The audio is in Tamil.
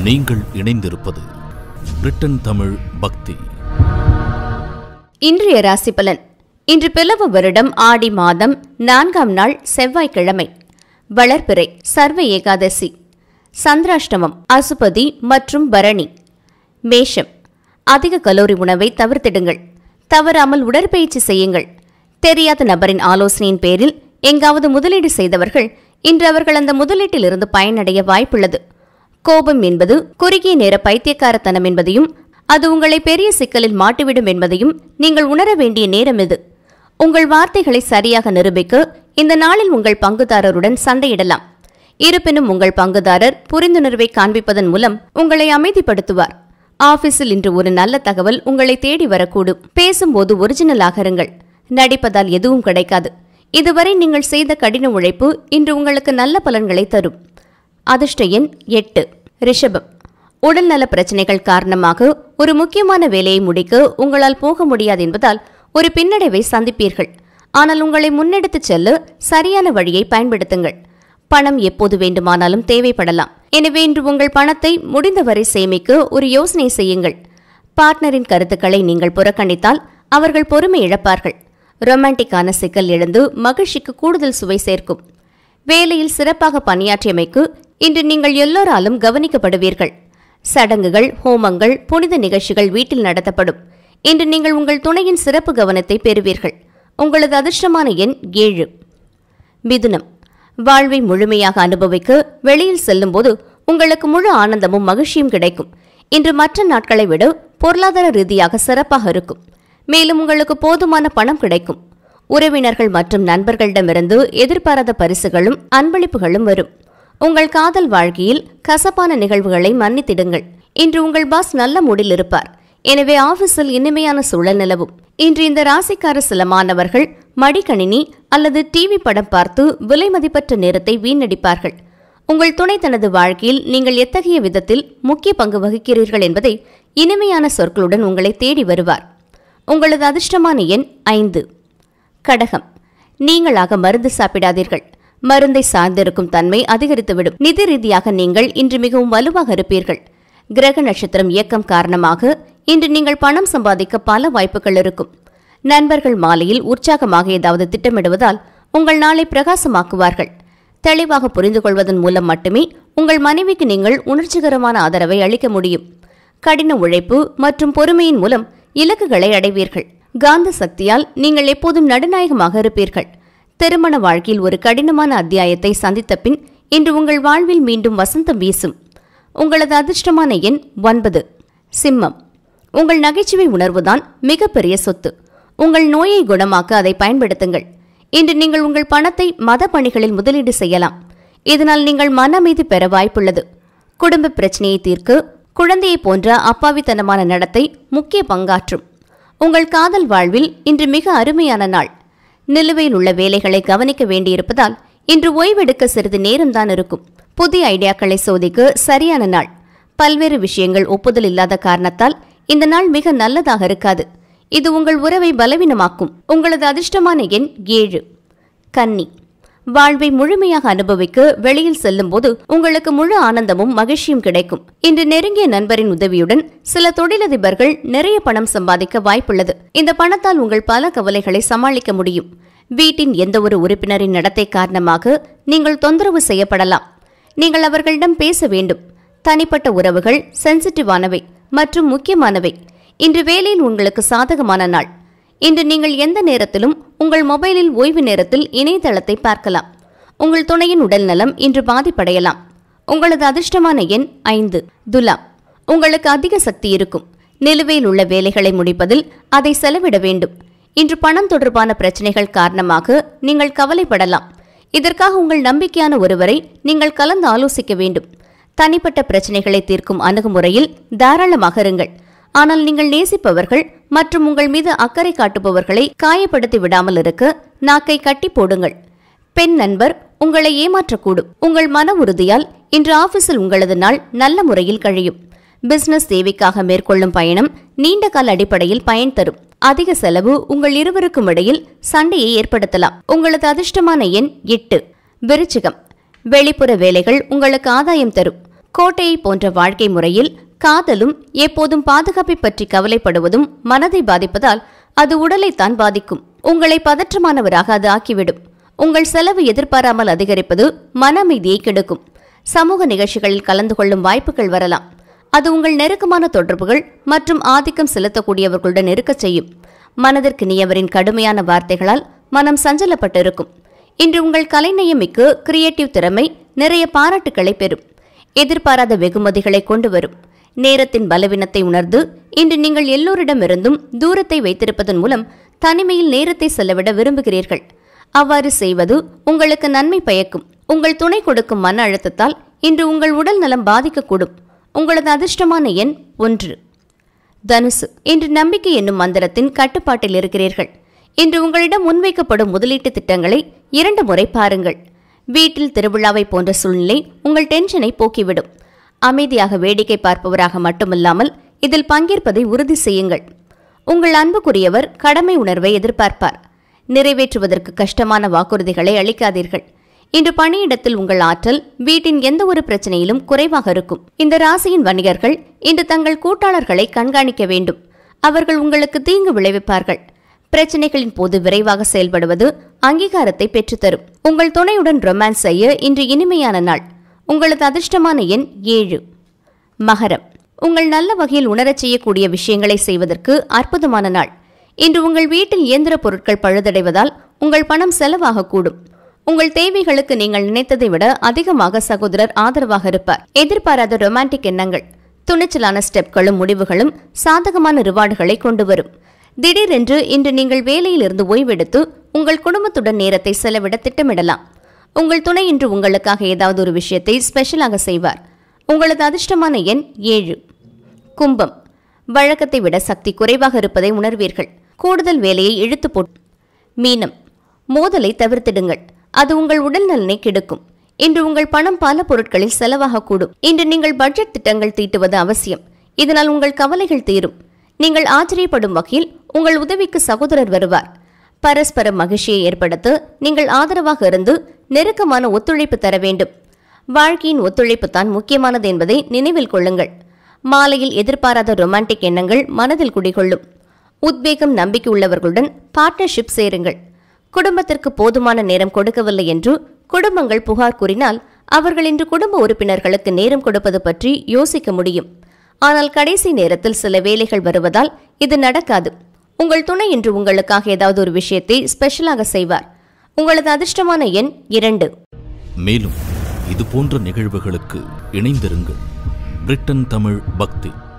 நீங்கள் இணைந்திருப்பது பிரிட்டன் தமிழ் பக்தி இன்றைய ராசி பலன் இன்று பிளவு வருடம் ஆடி மாதம் நான்காம் நாள் செவ்வாய்க்கிழமை வளர்பிறை சர்வ ஏகாதசி சந்திராஷ்டமம் அசுபதி மற்றும் பரணி மேஷம் அதிக கலோரி உணவை தவிர்த்திடுங்கள் தவறாமல் உடற்பயிற்சி செய்யுங்கள் தெரியாத நபரின் ஆலோசனையின் பேரில் எங்காவது முதலீடு செய்தவர்கள் இன்று அவர்கள் அந்த முதலீட்டிலிருந்து பயனடைய வாய்ப்புள்ளது கோபம் என்பது குறுகிய நேர பைத்தியக்காரத்தனம் என்பதையும் அது உங்களை பெரிய சிக்கலில் மாட்டிவிடும் என்பதையும் நீங்கள் உணர வேண்டிய நேரம் இது உங்கள் வார்த்தைகளை சரியாக நிரூபிக்க இந்த நாளில் உங்கள் பங்குதாரருடன் சண்டையிடலாம் இருப்பினும் உங்கள் பங்குதாரர் புரிந்துணர்வை காண்பிப்பதன் மூலம் உங்களை அமைதிப்படுத்துவார் ஆபீஸில் இன்று ஒரு நல்ல தகவல் உங்களை தேடி வரக்கூடும் பேசும்போது ஒரிஜினலாக இருங்கள் நடிப்பதால் எதுவும் கிடைக்காது இதுவரை நீங்கள் செய்த கடின உழைப்பு இன்று உங்களுக்கு நல்ல பலன்களை தரும் அதிர்ஷ்ட எண் எட்டு ரிஷபம் உடல்நல பிரச்சனைகள் காரணமாக ஒரு முக்கியமான வேலையை முடிக்க உங்களால் போக முடியாது என்பதால் ஒரு பின்னடைவை சந்திப்பீர்கள் ஆனால் உங்களை முன்னெடுத்துச் செல்ல சரியான வழியை பயன்படுத்துங்கள் பணம் எப்போது வேண்டுமானாலும் தேவைப்படலாம் எனவே இன்று உங்கள் பணத்தை முடிந்தவரை சேமிக்க ஒரு யோசனை செய்யுங்கள் பார்ட்னரின் கருத்துக்களை நீங்கள் புறக்கணித்தால் அவர்கள் பொறுமை இழப்பார்கள் ரொமான்டிக்கான சிக்கல் எழுந்து மகிழ்ச்சிக்கு கூடுதல் சுவை சேர்க்கும் வேலையில் சிறப்பாக பணியாற்றியமைக்கு இன்று நீங்கள் எல்லோராலும் கவனிக்கப்படுவீர்கள் சடங்குகள் ஹோமங்கள் புனித நிகழ்ச்சிகள் வீட்டில் நடத்தப்படும் இன்று நீங்கள் உங்கள் துணையின் சிறப்பு கவனத்தை பெறுவீர்கள் உங்களது அதிர்ஷ்டமான எண் ஏழு மிதுனம் வாழ்வை முழுமையாக அனுபவிக்க வெளியில் செல்லும்போது உங்களுக்கு முழு ஆனந்தமும் மகிழ்ச்சியும் கிடைக்கும் இன்று மற்ற நாட்களை விட பொருளாதார ரீதியாக சிறப்பாக இருக்கும் மேலும் உங்களுக்கு போதுமான பணம் கிடைக்கும் உறவினர்கள் மற்றும் நண்பர்களிடமிருந்து எதிர்பாராத பரிசுகளும் அன்பளிப்புகளும் வரும் உங்கள் காதல் வாழ்க்கையில் கசப்பான நிகழ்வுகளை மன்னித்திடுங்கள் இன்று உங்கள் பாஸ் நல்ல மூடில் இருப்பார் எனவே ஆபீஸில் இனிமையான சூழல் நிலவும் இன்று இந்த ராசிக்கார சில மாணவர்கள் மடிக்கணினி அல்லது டிவி படம் பார்த்து விலை மதிப்பற்ற நேரத்தை வீணடிப்பார்கள் உங்கள் துணை தனது வாழ்க்கையில் நீங்கள் எத்தகைய விதத்தில் முக்கிய பங்கு வகிக்கிறீர்கள் என்பதை இனிமையான சொற்களுடன் உங்களை தேடி வருவார் உங்களது அதிர்ஷ்டமான எண் ஐந்து கடகம் நீங்களாக மருந்து சாப்பிடாதீர்கள் மருந்தை சார்ந்திருக்கும் தன்மை அதிகரித்துவிடும் நிதி ரீதியாக நீங்கள் இன்று மிகவும் வலுவாக இருப்பீர்கள் கிரக நட்சத்திரம் இயக்கம் காரணமாக இன்று நீங்கள் பணம் சம்பாதிக்க பல வாய்ப்புகள் இருக்கும் நண்பர்கள் மாலையில் உற்சாகமாக ஏதாவது திட்டமிடுவதால் உங்கள் நாளை பிரகாசமாக்குவார்கள் தெளிவாக புரிந்து கொள்வதன் மூலம் மட்டுமே உங்கள் மனைவிக்கு நீங்கள் உணர்ச்சிகரமான ஆதரவை அளிக்க முடியும் கடின உழைப்பு மற்றும் பொறுமையின் மூலம் இலக்குகளை அடைவீர்கள் காந்த சக்தியால் நீங்கள் எப்போதும் நடுநாயகமாக இருப்பீர்கள் திருமண வாழ்க்கையில் ஒரு கடினமான அத்தியாயத்தை சந்தித்த பின் இன்று உங்கள் வாழ்வில் மீண்டும் வசந்தம் வீசும் உங்களது அதிர்ஷ்டமான எண் ஒன்பது சிம்மம் உங்கள் நகைச்சுவை உணர்வுதான் மிகப்பெரிய சொத்து உங்கள் நோயை குணமாக்க அதை பயன்படுத்துங்கள் இன்று நீங்கள் உங்கள் பணத்தை மத பணிகளில் முதலீடு செய்யலாம் இதனால் நீங்கள் மன அமைதி பெற வாய்ப்புள்ளது குடும்ப பிரச்சனையை தீர்க்க குழந்தையை போன்ற அப்பாவித்தனமான நடத்தை முக்கிய பங்காற்றும் உங்கள் காதல் வாழ்வில் இன்று மிக அருமையான நாள் நிலுவையில் உள்ள வேலைகளை கவனிக்க வேண்டியிருப்பதால் இன்று ஓய்வெடுக்க சிறிது நேரம்தான் இருக்கும் புதிய ஐடியாக்களை சோதிக்க சரியான நாள் பல்வேறு விஷயங்கள் ஒப்புதல் இல்லாத காரணத்தால் இந்த நாள் மிக நல்லதாக இருக்காது இது உங்கள் உறவை பலவீனமாக்கும் உங்களது அதிர்ஷ்டமான எண் ஏழு கன்னி வாழ்வை முழுமையாக அனுபவிக்க வெளியில் செல்லும்போது உங்களுக்கு முழு ஆனந்தமும் மகிழ்ச்சியும் கிடைக்கும் இன்று நெருங்கிய நண்பரின் உதவியுடன் சில தொழிலதிபர்கள் நிறைய பணம் சம்பாதிக்க வாய்ப்புள்ளது இந்த பணத்தால் உங்கள் பல கவலைகளை சமாளிக்க முடியும் வீட்டின் எந்த ஒரு உறுப்பினரின் நடத்தை காரணமாக நீங்கள் தொந்தரவு செய்யப்படலாம் நீங்கள் அவர்களிடம் பேச வேண்டும் தனிப்பட்ட உறவுகள் சென்சிட்டிவானவை மற்றும் முக்கியமானவை இன்று வேலையில் உங்களுக்கு சாதகமான நாள் இன்று நீங்கள் எந்த நேரத்திலும் உங்கள் மொபைலில் ஓய்வு நேரத்தில் இணையதளத்தை பார்க்கலாம் உங்கள் துணையின் உடல்நலம் இன்று பாதிப்படையலாம் உங்களது அதிர்ஷ்டமான எண் ஐந்து துலாம் உங்களுக்கு அதிக சக்தி இருக்கும் நிலுவையில் உள்ள வேலைகளை முடிப்பதில் அதை செலவிட வேண்டும் இன்று பணம் தொடர்பான பிரச்சனைகள் காரணமாக நீங்கள் கவலைப்படலாம் இதற்காக உங்கள் நம்பிக்கையான ஒருவரை நீங்கள் கலந்து ஆலோசிக்க வேண்டும் தனிப்பட்ட பிரச்சனைகளை தீர்க்கும் அணுகுமுறையில் தாராளமாக இருங்கள் ஆனால் நீங்கள் நேசிப்பவர்கள் மற்றும் உங்கள் மீது அக்கறை காட்டுபவர்களை காயப்படுத்தி விடாமல் இருக்க நாக்கை கட்டி போடுங்கள் பெண் நண்பர் உங்களை ஏமாற்றக்கூடும் உங்கள் மன உறுதியால் இன்று ஆபீஸில் உங்களது நாள் நல்ல முறையில் கழியும் பிசினஸ் தேவைக்காக மேற்கொள்ளும் பயணம் நீண்ட கால அடிப்படையில் பயன் தரும் அதிக செலவு உங்கள் இருவருக்கும் இடையில் சண்டையை ஏற்படுத்தலாம் உங்களது அதிர்ஷ்டமான எண் எட்டு விருச்சிகம் வெளிப்புற வேலைகள் உங்களுக்கு ஆதாயம் தரும் கோட்டையை போன்ற வாழ்க்கை முறையில் காதலும் எப்போதும் பாதுகாப்பை பற்றி கவலைப்படுவதும் மனதை பாதிப்பதால் அது உடலைத்தான் பாதிக்கும் உங்களை பதற்றமானவராக அது ஆக்கிவிடும் உங்கள் செலவு எதிர்பாராமல் அதிகரிப்பது மன அமைதியை கெடுக்கும் சமூக நிகழ்ச்சிகளில் கலந்து கொள்ளும் வாய்ப்புகள் வரலாம் அது உங்கள் நெருக்கமான தொடர்புகள் மற்றும் ஆதிக்கம் செலுத்தக்கூடியவர்களுடன் இருக்கச் செய்யும் மனதிற்கு நீயவரின் கடுமையான வார்த்தைகளால் மனம் சஞ்சலப்பட்டிருக்கும் இன்று உங்கள் கலைநயமிக்கு கிரியேட்டிவ் திறமை நிறைய பாராட்டுக்களை பெறும் எதிர்பாராத வெகுமதிகளை கொண்டு வரும் நேரத்தின் பலவீனத்தை உணர்ந்து இன்று நீங்கள் எல்லோரிடமிருந்தும் தூரத்தை வைத்திருப்பதன் மூலம் தனிமையில் நேரத்தை செலவிட விரும்புகிறீர்கள் அவ்வாறு செய்வது உங்களுக்கு நன்மை பயக்கும் உங்கள் துணை கொடுக்கும் மன அழுத்தத்தால் இன்று உங்கள் உடல் நலம் பாதிக்கக்கூடும் உங்களது அதிர்ஷ்டமான எண் ஒன்று தனுசு இன்று நம்பிக்கை என்னும் மந்திரத்தின் கட்டுப்பாட்டில் இருக்கிறீர்கள் இன்று உங்களிடம் முன்வைக்கப்படும் முதலீட்டு திட்டங்களை இரண்டு முறை பாருங்கள் வீட்டில் திருவிழாவை போன்ற சூழ்நிலை உங்கள் டென்ஷனை போக்கிவிடும் அமைதியாக வேடிக்கை பார்ப்பவராக மட்டுமல்லாமல் இதில் பங்கேற்பதை உறுதி செய்யுங்கள் உங்கள் அன்புக்குரியவர் கடமை உணர்வை எதிர்பார்ப்பார் நிறைவேற்றுவதற்கு கஷ்டமான வாக்குறுதிகளை அளிக்காதீர்கள் இன்று பணியிடத்தில் உங்கள் ஆற்றல் வீட்டின் எந்த ஒரு பிரச்சனையிலும் குறைவாக இருக்கும் இந்த ராசியின் வணிகர்கள் இன்று தங்கள் கூட்டாளர்களை கண்காணிக்க வேண்டும் அவர்கள் உங்களுக்கு தீங்கு விளைவிப்பார்கள் பிரச்சனைகளின் போது விரைவாக செயல்படுவது அங்கீகாரத்தை பெற்றுத்தரும் உங்கள் துணையுடன் ரொமான்ஸ் செய்ய இன்று இனிமையான நாள் உங்களது அதிர்ஷ்டமான எண் ஏழு மகரம் உங்கள் நல்ல வகையில் உணரச் செய்யக்கூடிய விஷயங்களை செய்வதற்கு அற்புதமான நாள் இன்று உங்கள் வீட்டில் இயந்திர பொருட்கள் பழுதடைவதால் உங்கள் பணம் செலவாகக்கூடும் உங்கள் தேவைகளுக்கு நீங்கள் நினைத்ததை விட அதிகமாக சகோதரர் ஆதரவாக இருப்பார் எதிர்பாராத ரொமான்டிக் எண்ணங்கள் துணிச்சலான ஸ்டெப்களும் முடிவுகளும் சாதகமான ரிவார்டுகளை கொண்டு வரும் திடீரென்று இன்று நீங்கள் வேலையிலிருந்து ஓய்வெடுத்து உங்கள் குடும்பத்துடன் நேரத்தை செலவிட திட்டமிடலாம் உங்கள் துணை இன்று உங்களுக்காக ஏதாவது ஒரு விஷயத்தை ஸ்பெஷலாக செய்வார் உங்களது அதிர்ஷ்டமான எண் ஏழு கும்பம் வழக்கத்தை விட சக்தி குறைவாக இருப்பதை உணர்வீர்கள் கூடுதல் வேலையை இழுத்து போட் மீனம் மோதலை தவிர்த்திடுங்கள் அது உங்கள் உடல் நலனை கெடுக்கும் இன்று உங்கள் பணம் பல பொருட்களில் செலவாகக்கூடும் இன்று நீங்கள் பட்ஜெட் திட்டங்கள் தீட்டுவது அவசியம் இதனால் உங்கள் கவலைகள் தீரும் நீங்கள் ஆச்சரியப்படும் வகையில் உங்கள் உதவிக்கு சகோதரர் வருவார் பரஸ்பர மகிழ்ச்சியை ஏற்படுத்த நீங்கள் ஆதரவாக இருந்து நெருக்கமான ஒத்துழைப்பு தர வேண்டும் வாழ்க்கையின் ஒத்துழைப்பு தான் முக்கியமானது என்பதை நினைவில் கொள்ளுங்கள் மாலையில் எதிர்பாராத ரொமான்டிக் எண்ணங்கள் மனதில் குடிகொள்ளும் உத்வேகம் நம்பிக்கை உள்ளவர்களுடன் பார்ட்னர்ஷிப் சேருங்கள் குடும்பத்திற்கு போதுமான நேரம் கொடுக்கவில்லை என்று குடும்பங்கள் புகார் கூறினால் அவர்கள் இன்று குடும்ப உறுப்பினர்களுக்கு நேரம் கொடுப்பது பற்றி யோசிக்க முடியும் ஆனால் கடைசி நேரத்தில் சில வேலைகள் வருவதால் இது நடக்காது உங்கள் துணை இன்று உங்களுக்காக ஏதாவது ஒரு விஷயத்தை ஸ்பெஷலாக செய்வார் உங்களது அதிர்ஷ்டமான எண் இரண்டு மேலும் இது போன்ற நிகழ்வுகளுக்கு இணைந்திருங்கள் பிரிட்டன் தமிழ் பக்தி